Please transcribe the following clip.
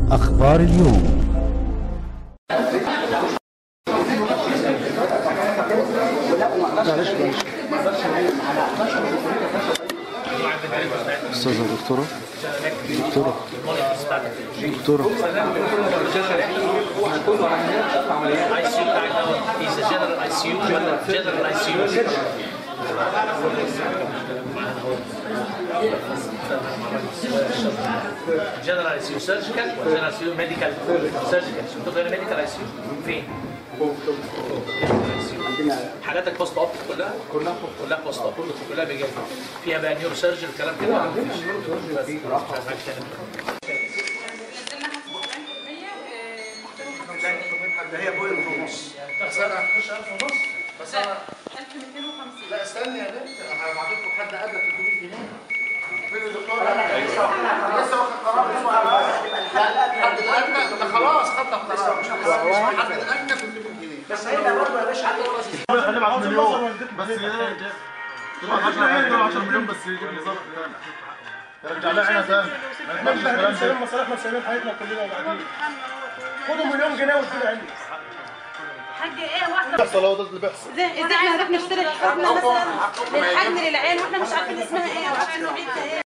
أخبار اليوم استاذه دكتوره دكتوره دكتوره اي سي يو بتاعك دوت هيز جنرال اي سي يو جنرال اي سي يو جنرال اي سي يو سيرجيكال جنرال اي سي يو ميديكال سيرجيكال شفتوا هنا ميديكال اي سي يو فين؟ حاجاتك بوست اوب كلها كلها كلها بوست اوب كلها بيجي فيها بقى نيورو سيرجن الكلام كده ولا مفيش؟ بس مش عايز حاجة تانية. ده هي بوينت ونص بس انا هخش 1000 ونص بس انا 1250 لا استني يا بنت انا هبعت لكم حد قبل 300 جنيه فين الدكتور انا لسه واخد قرار لا حد الادنى ده خلاص خدت القرار حد الادنى 300 جنيه بس هيبقى برضه يا باشا حد هنبعت مليون بس تبقى 10 10 مليون بس يجيب لي ظبط يرجع لها عينها تاني ما ينفعش الكلام ده مصالحنا وسايبين حياتنا كلنا وبعدين خدوا مليون جنيه وادوا عندي حاج ايه واحده بيحصل هو ده اللي بيحصل ازاي ازاي احنا نروح نشتري حقنه مثلا للحجم للعين واحنا مش عارفين اسمها ايه او عارفين نوعيتها ايه